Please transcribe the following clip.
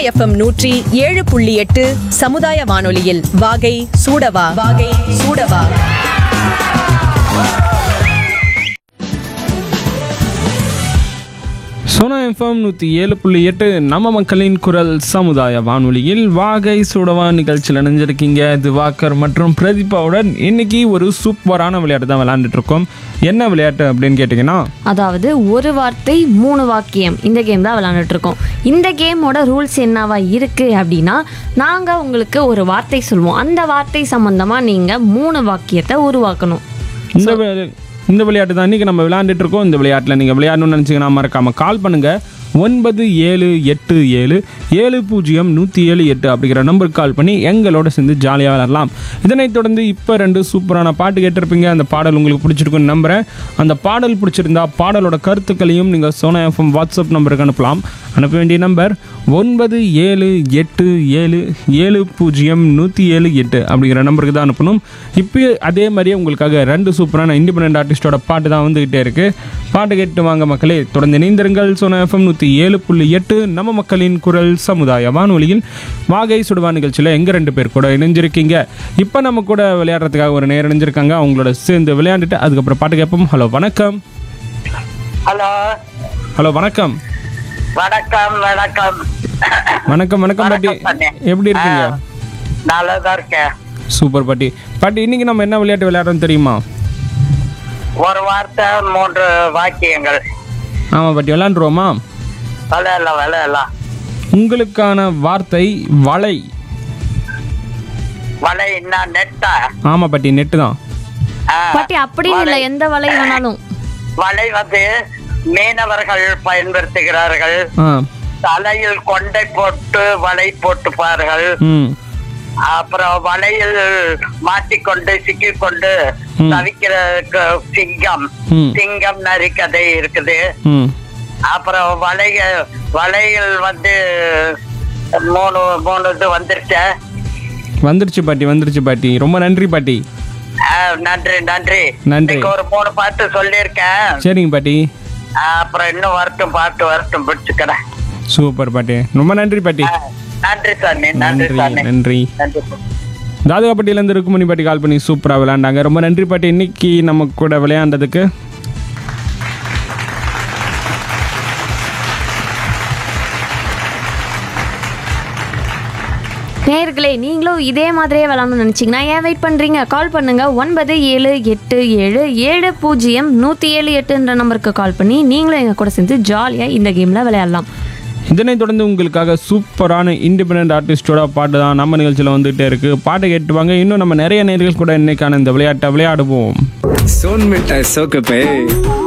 FM நூற்றி ஏழு புள்ளி எட்டு சமுதாய வானொலியில் வாகை சூடவா வாகை சூடவா சோனா எஃப்எம் நூற்றி ஏழு புள்ளி எட்டு நம்ம மக்களின் குரல் சமுதாய வானொலியில் வாகை சுடவா நிகழ்ச்சியில் இணைஞ்சிருக்கீங்க திவாகர் மற்றும் பிரதீபாவுடன் இன்னைக்கு ஒரு சூப்பரான விளையாட்டு தான் விளையாண்டுட்டு இருக்கோம் என்ன விளையாட்டு அப்படின்னு கேட்டிங்கன்னா அதாவது ஒரு வார்த்தை மூணு வாக்கியம் இந்த கேம் தான் விளாண்டுட்டு இருக்கோம் இந்த கேமோட ரூல்ஸ் என்னவா இருக்கு அப்படின்னா நாங்கள் உங்களுக்கு ஒரு வார்த்தை சொல்லுவோம் அந்த வார்த்தை சம்பந்தமாக நீங்கள் மூணு வாக்கியத்தை உருவாக்கணும் இந்த வி- இந்த விளையாட்டு தான் இன்றைக்கி நம்ம விளையாண்டுட்டு இருக்கோம் இந்த விளையாட்டில் நீங்கள் விளையாடணும்னு நினச்சிங்கன்னா மறக்காமல் கால் பண்ணுங்கள் ஒன்பது ஏழு எட்டு ஏழு ஏழு பூஜ்ஜியம் நூற்றி ஏழு எட்டு அப்படிங்கிற நம்பருக்கு கால் பண்ணி எங்களோட சேர்ந்து ஜாலியாக விளையாடலாம் இதனைத் தொடர்ந்து இப்போ ரெண்டு சூப்பரான பாட்டு கேட்டிருப்பீங்க அந்த பாடல் உங்களுக்கு பிடிச்சிருக்குன்னு நம்புகிறேன் அந்த பாடல் பிடிச்சிருந்தா பாடலோட கருத்துக்களையும் நீங்கள் சோனா எஃப்எம் வாட்ஸ்அப் நம்பருக்கு அனுப்பலாம் அனுப்ப வேண்டிய நம்பர் ஒன்பது ஏழு எட்டு ஏழு ஏழு பூஜ்ஜியம் நூற்றி ஏழு எட்டு அப்படிங்கிற நம்பருக்கு தான் அனுப்பணும் இப்போ அதே மாதிரியே உங்களுக்காக ரெண்டு சூப்பரான இண்டிபெண்ட் ஆர்டிஸ்டோட பாட்டு தான் வந்துகிட்டே இருக்கு பாட்டு கேட்டு வாங்க மக்களே தொடர்ந்து இணைந்திருங்கள் சோனா எஃப்எம் நூற்றி ஏழு புள்ளி எட்டு நம்ம மக்களின் குரல் சமுதாய வானொலியில் வாகை சுடுவா நிகழ்ச்சியில் எங்கள் ரெண்டு பேர் கூட இணைஞ்சிருக்கீங்க இப்போ நம்ம கூட விளையாடுறதுக்காக ஒரு நேரம் இணைஞ்சிருக்காங்க அவங்களோட சேர்ந்து விளையாண்டுட்டு அதுக்கப்புறம் பாட்டு கேட்போம் ஹலோ வணக்கம் ஹலோ ஹலோ வணக்கம் வணக்கம் வணக்கம் வணக்கம் வணக்கம் பாட்டி வணக்கம் பாட்டி. எப்படி இருக்கீங்க ஆ, நல்லதா இருக்கேன் சூப்பர் பாட்டி பாட்டி இன்னைக்கு நம்ம என்ன விளையாட்டு விளையாடுறோம் தெரியுமா ஒரு வார்த்தை மூன்று வாக்கியங்கள் ஆமாம் பாட்டி விளையாண்டுருவோமா விளையாடலாம் விளையாடலாம் உங்களுக்கான வார்த்தை வலை வலை என்ன நெட்டா ஆமாம் பாட்டி நெட்டு தான் ஆ, பாட்டி அப்படின்னு இல்லை எந்த வலை வேணாலும் வலை வந்து மீனவர்கள் பயன்படுத்துகிறார்கள் ஆ தலையில் கொண்டை போட்டு வலை போட்டுப்பார்கள் ம் அப்புறம் வலையில் மாட்டிக்கொண்டு சிக்கிக்கொண்டு ம். தவிக்கிறதுக்கு சிங்கம் ம். சிங்கம் நரி கதை இருக்குது ம் அப்புறம் வலைய வலைகள் வந்து மூணு மூணு இது வந்துருச்சு வந்துருச்சு பாட்டி வந்துருச்சு பாட்டி ரொம்ப நன்றி பாட்டி ஆ, நன்றி நன்றி நன்றி. இன்னைக்கு ஒரு மூணு பாட்டு சொல்லியிருக்கேன் சரிங்க பாட்டி ஆ, அப்புறம் இன்னும் வரட்டும் பாட்டு வரட்டும் பிடிச்சுக்கிறேன் சூப்பர் பாட்டி ரொம்ப நன்றி பாட்டி ஆ, நன்றி சாமி நன்றி நன்றி சாமி நன்றி நன்றி தாதுகாப்பட்டியிலேருந்து ருக்குமணி பாட்டி கால் பண்ணி சூப்பராக விளையாண்டாங்க ரொம்ப நன்றி பாட்டி இன்னைக்கு நம்ம கூட விளையாண்டதுக்கு நேர்களே நீங்களும் இதே மாதிரியே விளாடணும்னு நினச்சிங்கன்னா ஏன் வெயிட் பண்ணுறீங்க கால் பண்ணுங்க ஒன்பது ஏழு எட்டு ஏழு ஏழு பூஜ்ஜியம் நூற்றி ஏழு எட்டுன்ற நம்பருக்கு கால் பண்ணி நீங்களும் எங்கள் கூட சேர்ந்து ஜாலியாக இந்த கேமில் விளையாடலாம் இதனைத் தொடர்ந்து உங்களுக்காக சூப்பரான இண்டிபெண்ட் ஆர்டிஸ்டோட பாட்டு தான் நம்ம நிகழ்ச்சியில் வந்துகிட்டே இருக்கு பாட்டை கேட்டுவாங்க இன்னும் நம்ம நிறைய நேர்கள் கூட இன்னைக்கான இந்த விளையாட்டை விளையாடுவோம் सोन मिठाई सो के पे